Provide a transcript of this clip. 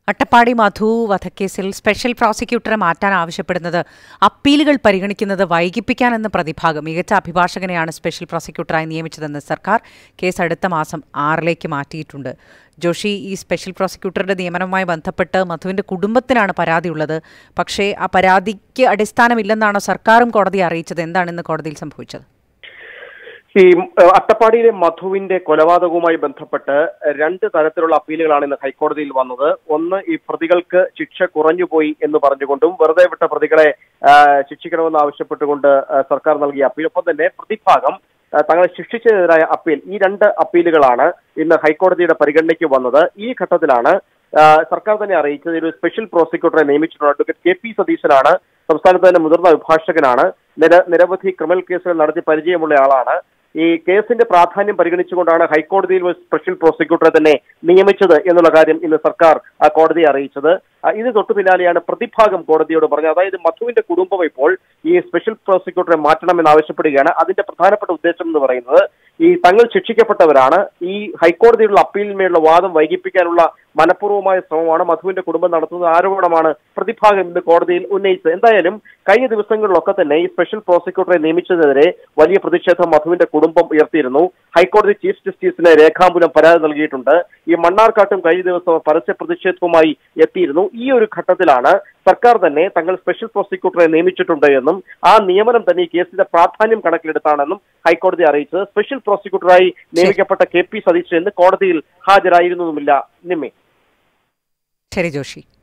അട്ടപ്പാടി മധു വധക്കേസിൽ സ്പെഷ്യൽ പ്രോസിക്യൂട്ടറെ മാറ്റാൻ ആവശ്യപ്പെടുന്നത് അപ്പീലുകൾ പരിഗണിക്കുന്നത് വൈകിപ്പിക്കാനെന്ന പ്രതിഭാഗം മികച്ച അഭിഭാഷകനെയാണ് സ്പെഷ്യൽ പ്രോസിക്യൂട്ടറായി നിയമിച്ചതെന്ന് സർക്കാർ കേസ് അടുത്ത മാസം ആറിലേക്ക് മാറ്റിയിട്ടുണ്ട് ജോഷി ഈ സ്പെഷ്യൽ പ്രോസിക്യൂട്ടറുടെ നിയമനവുമായി ബന്ധപ്പെട്ട് മധുവിന്റെ കുടുംബത്തിനാണ് പരാതിയുള്ളത് പക്ഷേ ആ പരാതിക്ക് അടിസ്ഥാനമില്ലെന്നാണോ സർക്കാരും കോടതിയെ അറിയിച്ചത് എന്താണ് ഇന്ന് കോടതിയിൽ സംഭവിച്ചത് ഈ ഏഹ്, അട്ടപ്പാടിയിലെ മധുവിന്റെ കൊലപാതകവുമായി ബന്ധപ്പെട്ട് രണ്ട് തരത്തിലുള്ള അപ്പീലുകളാണ് ഇന്ന് ഹൈക്കോടതിയിൽ വന്നത് ഒന്ന് ഈ പ്രതികൾക്ക് ശിക്ഷ കുറഞ്ഞുപോയി എന്ന് പറഞ്ഞുകൊണ്ടും വെറുതെ വിട്ട പ്രതികളെ ആ, ശിക്ഷിക്കണമെന്ന് ആവശ്യപ്പെട്ടുകൊണ്ട് ആ, സർക്കാർ നൽകിയ അപ്പീൽ ഒപ്പം തന്നെ പ്രതിഭാഗം ആ, തങ്ങളെ ശിക്ഷിച്ചതിനെതിരായ അപ്പീൽ ഈ രണ്ട് അപ്പീലുകളാണ് ഇന്ന് ഹൈക്കോടതിയുടെ പരിഗണനയ്ക്ക് വന്നത് ഈ ഘട്ടത്തിലാണ് ആ, സർക്കാർ തന്നെ അറിയിച്ചത് ഒരു സ്പെഷ്യൽ പ്രോസിക്യൂട്ടറെ നിയമിച്ചിട്ടുള്ള അഡ്വക്കേറ്റ് കെ പി സതീശനാണ് സംസ്ഥാനത്ത് തന്നെ മുതിർന്ന അഭിഭാഷകനാണ് നിര- നിരവധി ക്രിമിനൽ കേസുകൾ നടത്തി പരിചയമുള്ള ആളാണ് ഈ കേസിന്റെ പ്രാധാന്യം പരിഗണിച്ചുകൊണ്ടാണ് ഹൈക്കോടതിയിൽ ഒരു സ്പെഷ്യൽ പ്രോസിക്യൂട്ടറെ തന്നെ നിയമിച്ചത് എന്നുള്ള കാര്യം ഇന്ന് സർക്കാർ ആ കോടതിയെ അറിയിച്ചത് ആ, ഇത് തൊട്ടു പിന്നാലെയാണ് പ്രതിഭാഗം കോടതിയോട് പറഞ്ഞത് അതായത് മധുവിന്റെ കുടുംബം ഇപ്പോൾ ഈ സ്പെഷ്യൽ പ്രോസിക്യൂട്ടറെ മാറ്റണമെന്ന് ആവശ്യപ്പെടുകയാണ് അതിന്റെ പ്രധാനപ്പെട്ട ഉദ്ദേശം എന്ന് പറയുന്നത് ഈ തങ്ങൾ ശിക്ഷിക്കപ്പെട്ടവരാണ് ഈ ഹൈക്കോടതിയിലുള്ള അപ്പീലിന്മേലുള്ള വാദം വൈകിപ്പിക്കാനുള്ള മനഃപൂർവ്വമായ ശ്രമമാണ് മധുവിന്റെ കുടുംബം നടത്തുന്നത് ആരോപണമാണ് പ്രതിഭാഗം ഇന്ന് കോടതിയിൽ ഉന്നയിച്ചത് എന്തായാലും കഴിഞ്ഞ ദിവസങ്ങളിലൊക്കെ തന്നെ ഈ സ്പെഷ്യൽ പ്രോസിക്യൂട്ടറെ നിയമിച്ചതിനെതിരെ വലിയ പ്രതിഷേധം മധുവിന്റെ കുടുംബം ഉയർത്തിയിരുന്നു ഹൈക്കോടതി ചീഫ് ജസ്റ്റിസിന് രേഖാമൂലം പരാതി നൽകിയിട്ടുണ്ട് ഈ മണ്ണാർക്കാട്ടും കഴിഞ്ഞ ദിവസം പരസ്യ പ്രതിഷേധവുമായി എത്തിയിരുന്നു ഈ ഒരു ഘട്ടത്തിലാണ് സർക്കാർ തന്നെ തങ്ങൾ സ്പെഷ്യൽ പ്രോസിക്യൂട്ടറെ നിയമിച്ചിട്ടുണ്ട് എന്നും ആ നിയമനം തന്നെ ഈ കേസിന്റെ പ്രാധാന്യം കണക്കിലെടുത്താണെന്നും ഹൈക്കോടതി അറിയിച്ചത് സ്പെഷ്യൽ പ്രോസിക്യൂട്ടറായി നിയമിക്കപ്പെട്ട കെ പി സതീശൻ ഇന്ന് കോടതിയിൽ ഹാജരായിരുന്നതുമില്ല നിമ്മി ശരി ജോഷി